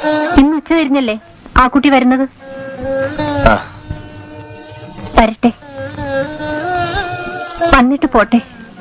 ഇന്ന് ഉച്ച തിരിഞ്ഞല്ലേ ആ കുട്ടി വരുന്നത് ആ വരട്ടെ വന്നിട്ട് പോട്ടെ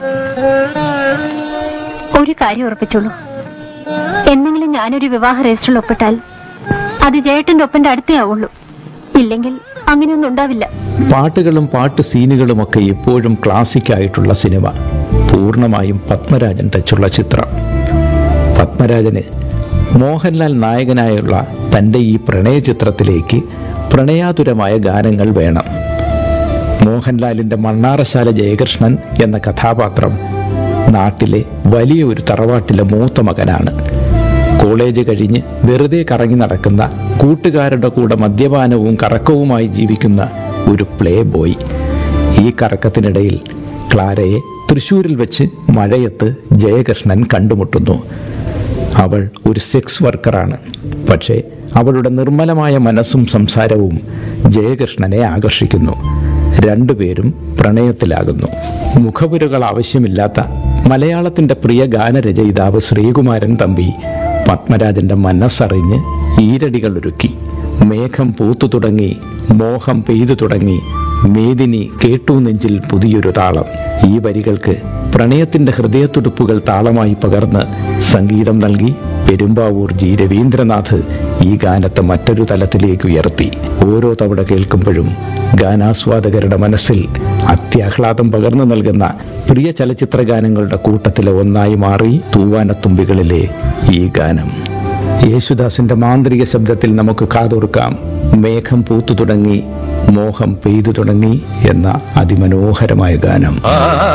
ഒരു കാര്യം ഉറപ്പിച്ചോളൂ എന്നെങ്കിലും ഞാനൊരു വിവാഹ രജിസ്റ്ററിൽ ഒപ്പിട്ടാൽ അത് ജയേട്ടന്റെ ഒപ്പന്റെ അടുത്തേ ആവുള്ളൂ ഇല്ലെങ്കിൽ അങ്ങനെയൊന്നും ഉണ്ടാവില്ല പാട്ടുകളും പാട്ട് സീനുകളുമൊക്കെ ഇപ്പോഴും ക്ലാസിക് ആയിട്ടുള്ള സിനിമ പൂർണ്ണമായും പത്മരാജൻ ടച്ചുള്ള ചിത്രം പത്മരാജന് മോഹൻലാൽ നായകനായുള്ള തൻ്റെ ഈ പ്രണയ ചിത്രത്തിലേക്ക് പ്രണയാതുരമായ ഗാനങ്ങൾ വേണം മോഹൻലാലിൻ്റെ മണ്ണാറശാല ജയകൃഷ്ണൻ എന്ന കഥാപാത്രം നാട്ടിലെ വലിയ ഒരു തറവാട്ടിലെ മൂത്ത മകനാണ് കോളേജ് കഴിഞ്ഞ് വെറുതെ കറങ്ങി നടക്കുന്ന കൂട്ടുകാരുടെ കൂടെ മദ്യപാനവും കറക്കവുമായി ജീവിക്കുന്ന ഒരു പ്ലേ ബോയ് ഈ കറക്കത്തിനിടയിൽ ക്ലാരയെ തൃശ്ശൂരിൽ വെച്ച് മഴയത്ത് ജയകൃഷ്ണൻ കണ്ടുമുട്ടുന്നു അവൾ ഒരു സെക്സ് വർക്കറാണ് പക്ഷേ അവളുടെ നിർമ്മലമായ മനസ്സും സംസാരവും ജയകൃഷ്ണനെ ആകർഷിക്കുന്നു രണ്ടുപേരും പ്രണയത്തിലാകുന്നു മുഖപുരകൾ ആവശ്യമില്ലാത്ത മലയാളത്തിൻ്റെ പ്രിയ ഗാനരചയിതാവ് ശ്രീകുമാരൻ തമ്പി പത്മരാജന്റെ മനസ്സറിഞ്ഞ് ഈരടികൾ ഒരുക്കി മേഘം പൂത്തു തുടങ്ങി മോഹം പെയ്തു തുടങ്ങി മേദിനി കേട്ടു നെഞ്ചിൽ പുതിയൊരു താളം ഈ വരികൾക്ക് പ്രണയത്തിന്റെ ഹൃദയത്തുടുപ്പുകൾ താളമായി പകർന്ന് സംഗീതം നൽകി പെരുമ്പാവൂർ ജി രവീന്ദ്രനാഥ് ഈ ഗാനത്തെ മറ്റൊരു തലത്തിലേക്ക് ഉയർത്തി ഓരോ തവണ കേൾക്കുമ്പോഴും ഗാനാസ്വാദകരുടെ മനസ്സിൽ അത്യാഹ്ലാദം പകർന്നു നൽകുന്ന പ്രിയ ചലച്ചിത്ര ഗാനങ്ങളുടെ കൂട്ടത്തിലെ ഒന്നായി മാറി തൂവാനത്തുമ്പികളിലെ ഈ ഗാനം യേശുദാസിന്റെ മാന്ത്രിക ശബ്ദത്തിൽ നമുക്ക് കാതോർക്കാം മേഘം പൂത്തു തുടങ്ങി മോഹം പെയ്തു തുടങ്ങി എന്ന അതിമനോഹരമായ ഗാനം